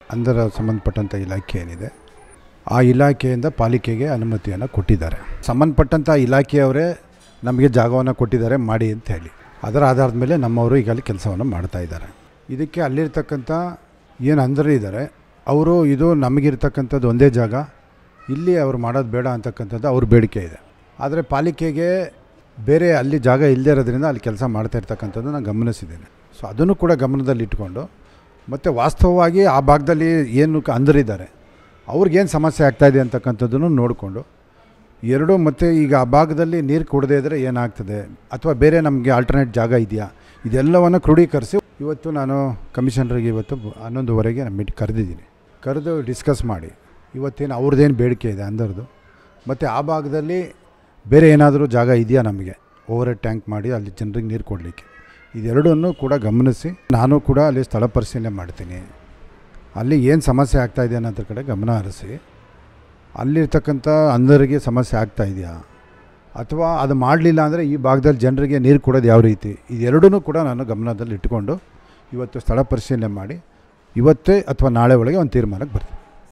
ಅಂದರ ಸಂಬಂಧಪಟ್ಟಂಥ ಇಲಾಖೆ ಏನಿದೆ ಆ ಇಲಾಖೆಯಿಂದ ಪಾಲಿಕೆಗೆ ಅನುಮತಿಯನ್ನು ಕೊಟ್ಟಿದ್ದಾರೆ ಸಂಬಂಧಪಟ್ಟಂಥ ಇಲಾಖೆಯವರೇ ನಮಗೆ ಜಾಗವನ್ನು ಕೊಟ್ಟಿದ್ದಾರೆ ಮಾಡಿ ಅಂತ ಹೇಳಿ ಅದರ ಆಧಾರದ ಮೇಲೆ ನಮ್ಮವರು ಈಗ ಅಲ್ಲಿ ಕೆಲಸವನ್ನು ಮಾಡ್ತಾ ಇದ್ದಾರೆ ಇದಕ್ಕೆ ಅಲ್ಲಿರ್ತಕ್ಕಂಥ ಏನು ಅಂದರು ಇದ್ದಾರೆ ಅವರು ಇದು ನಮಗಿರ್ತಕ್ಕಂಥದ್ದು ಒಂದೇ ಜಾಗ ಇಲ್ಲಿ ಅವ್ರು ಮಾಡೋದು ಬೇಡ ಅಂತಕ್ಕಂಥದ್ದು ಅವ್ರ ಬೇಡಿಕೆ ಇದೆ ಆದರೆ ಪಾಲಿಕೆಗೆ ಬೇರೆ ಅಲ್ಲಿ ಜಾಗ ಇಲ್ಲದೇ ಇರೋದ್ರಿಂದ ಅಲ್ಲಿ ಕೆಲಸ ಮಾಡ್ತಾ ಇರ್ತಕ್ಕಂಥದ್ದು ನಾನು ಗಮನಿಸಿದ್ದೇನೆ ಸೊ ಅದನ್ನು ಕೂಡ ಗಮನದಲ್ಲಿ ಇಟ್ಕೊಂಡು ಮತ್ತು ವಾಸ್ತವವಾಗಿ ಆ ಭಾಗದಲ್ಲಿ ಏನು ಕ- ಅಂದರಿದ್ದಾರೆ ಅವ್ರಿಗೇನು ಸಮಸ್ಯೆ ಆಗ್ತಾಯಿದೆ ಅಂತಕ್ಕಂಥದ್ದನ್ನು ನೋಡಿಕೊಂಡು ಎರಡು ಮತ್ತು ಈಗ ಆ ಭಾಗದಲ್ಲಿ ನೀರು ಕೊಡದೇ ಇದ್ದರೆ ಏನಾಗ್ತದೆ ಅಥವಾ ಬೇರೆ ನಮಗೆ ಆಲ್ಟರ್ನೇಟ್ ಜಾಗ ಇದೆಯಾ ಇದೆಲ್ಲವನ್ನು ಕ್ರೋಢೀಕರಿಸಿ ಇವತ್ತು ನಾನು ಕಮಿಷನರಿಗೆ ಇವತ್ತು ಬ- ಹನ್ನೊಂದುವರೆಗೆ ನಾನು ಮೀಟ್ ಕರೆದಿದ್ದೀನಿ ಕರೆದು ಡಿಸ್ಕಸ್ ಮಾಡಿ ಇವತ್ತೇನು ಅವ್ರದ್ದೇನು ಬೇಡಿಕೆ ಇದೆ ಅಂದರ್ದು ಮತ್ತು ಆ ಭಾಗದಲ್ಲಿ ಬೇರೆ ಏನಾದರೂ ಜಾಗ ಇದೆಯಾ ನಮಗೆ ಓವರ್ ಹೆಡ್ ಟ್ಯಾಂಕ್ ಮಾಡಿ ಅಲ್ಲಿ ಜನರಿಗೆ ನೀರು ಕೊಡಲಿಕ್ಕೆ ಇದೆರಡನ್ನೂ ಕೂಡ ಗಮನಿಸಿ ನಾನು ಕೂಡ ಅಲ್ಲಿ ಸ್ಥಳ ಪರಿಶೀಲನೆ ಮಾಡ್ತೀನಿ ಅಲ್ಲಿ ಏನು ಸಮಸ್ಯೆ ಆಗ್ತಾಯಿದೆ ಅನ್ನೋದ್ರ ಕಡೆ ಗಮನ ಹರಿಸಿ ಅಲ್ಲಿರ್ತಕ್ಕಂಥ ಅಂಧರಿಗೆ ಸಮಸ್ಯೆ ಆಗ್ತಾ ಇದೆಯಾ ಅಥವಾ ಅದು ಮಾಡಲಿಲ್ಲ ಅಂದರೆ ಈ ಭಾಗದಲ್ಲಿ ಜನರಿಗೆ ನೀರು ಕೊಡೋದು ಯಾವ ರೀತಿ ಇದೆರಡನ್ನೂ ಕೂಡ ನಾನು ಗಮನದಲ್ಲಿ ಇಟ್ಟುಕೊಂಡು ಇವತ್ತು ಸ್ಥಳ ಪರಿಶೀಲನೆ ಮಾಡಿ ಇವತ್ತೇ ಅಥವಾ ನಾಳೆ ಒಳಗೆ ಒಂದು ತೀರ್ಮಾನಕ್ಕೆ ಬರ್ತೀನಿ